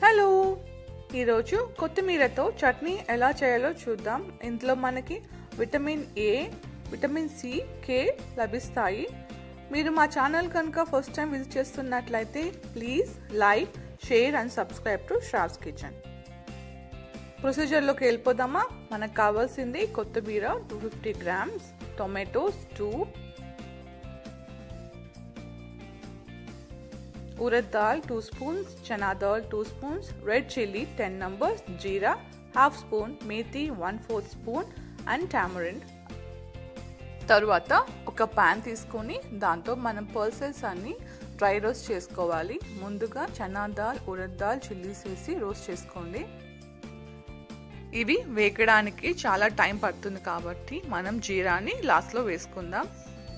hello ఈరోజు కొత్తిమీరతో చట్నీ ఎలా చేయాలో చూద్దాం ఇందులో మనకి vitamin A vitamin C K లభిస్తాయి మీరు మా ఛానల్ కనుక ఫస్ట్ టైం విజిట్ చేస్తున్నట్లయితే please like share and subscribe to Shravs kitchen ప్రొసీజర్లోకి వెళ్ళిపోదామా మనకు కావాల్సింది కొత్తిమీర two fifty grams tomatoes two urad dal 2 spoons chana dal 2 spoons red chili 10 numbers jeera half spoon methi 1 4 spoon and tamarind తరువాత ఒక pan తీసుకొని దాంతో మనం పల్సెస్ అన్ని డ్రై రోస్ట్ చేసుకోవాలి ముందుగా చనా దాల్ ఉరద్ దాల్ చిల్లీస్ వేసి రోస్ట్ చేసుకోండి ఇవి వేగడానికి చాలా టైం పడుతుంది కాబట్టి మనం జీరాని లాస్ట్లో వేసుకుందాం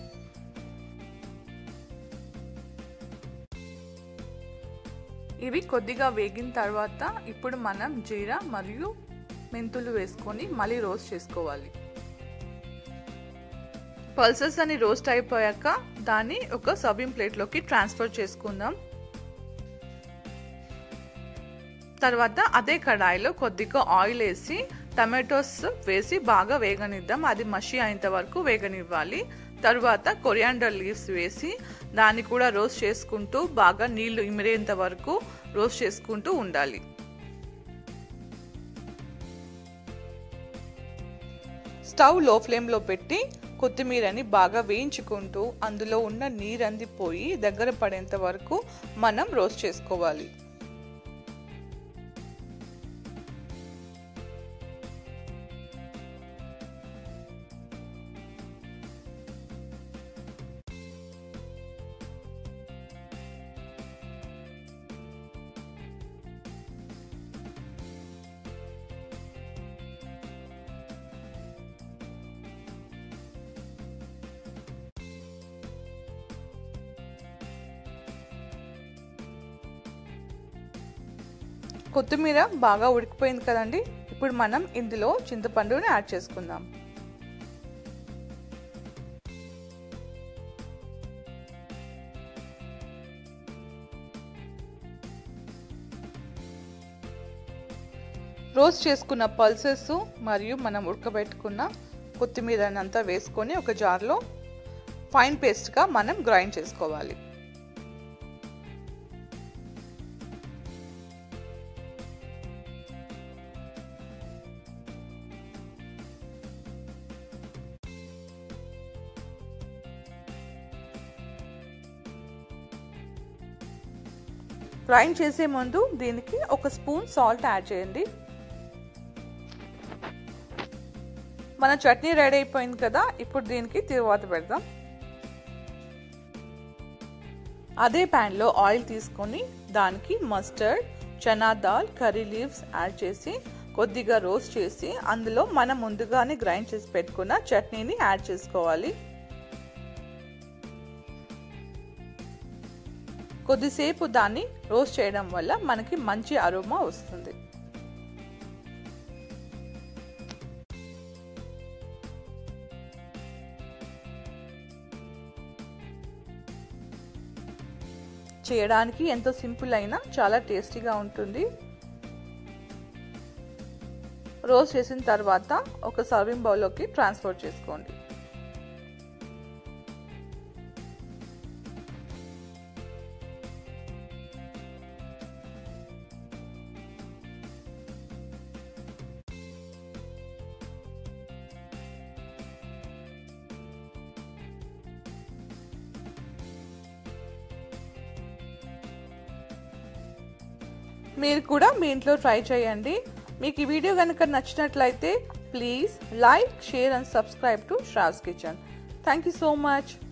ఇవి కొద్దిగా వేగిన తర్వాత ఇప్పుడు మనం జీరా మరియు మెంతులు వేసుకొని మళ్ళీ రోస్ట్ చేసుకోవాలి పల్సెస్ అని రోస్ట్ అయిపోయాక దాన్ని ఒక సర్వింగ్ ప్లేట్లోకి ట్రాన్స్ఫర్ చేసుకుందాం తర్వాత అదే కడాయిలో కొద్దిగా ఆయిల్ వేసి టమాటోస్ వేసి బాగా వేగనిద్దాం అది మషి అయినంత వరకు వేగనివ్వాలి తరువాత కొరియాండర్ లీవ్స్ వేసి దాన్ని కూడా రోస్ట్ చేసుకుంటూ బాగా నీళ్లు ఇమిరేంత వరకు రోస్ట్ చేసుకుంటూ ఉండాలి స్టవ్ లో ఫ్లేమ్లో పెట్టి కొత్తిమీరని బాగా వేయించుకుంటూ అందులో ఉన్న నీరంది పోయి దగ్గర పడేంత వరకు మనం రోస్ట్ చేసుకోవాలి కొత్తిమీర బాగా ఉడికిపోయింది కదండి ఇప్పుడు మనం ఇందులో చింతపండుని యాడ్ చేసుకుందాం రోస్ట్ చేసుకున్న పల్సెస్ మరియు మనం ఉడకబెట్టుకున్న కొత్తిమీరని అంతా వేసుకొని ఒక జార్లో ఫైన్ పేస్ట్గా మనం గ్రైండ్ చేసుకోవాలి గ్రైండ్ చేసే ముందు దీనికి ఒక స్పూన్ సాల్ట్ యాడ్ చేయండి మన చట్నీ రెడీ అయిపోయింది కదా ఇప్పుడు దీనికి తిరువాత పెడదాం అదే ప్యాన్లో ఆయిల్ తీసుకొని దానికి mustard chana dal curry leaves add చేసి కొద్దిగా రోస్ట్ చేసి అందులో మనం ముందుగానే గ్రైండ్ చేసి పెట్టుకున్న చట్నీని యాడ్ చేసుకోవాలి కొద్దిసేపు దాన్ని రోస్ట్ చేయడం వల్ల మనకి మంచి అరోమా వస్తుంది చేయడానికి ఎంతో సింపుల్ అయినా చాలా టేస్టీగా ఉంటుంది రోస్ట్ చేసిన తర్వాత ఒక సర్వింగ్ బౌల్లోకి ట్రాన్స్ఫర్ చేసుకోండి మీరు కూడా మీ ఇంట్లో ట్రై చేయండి మీకు ఈ వీడియో కనుక నచ్చినట్లయితే please like share and subscribe to Shravs kitchen thank you so much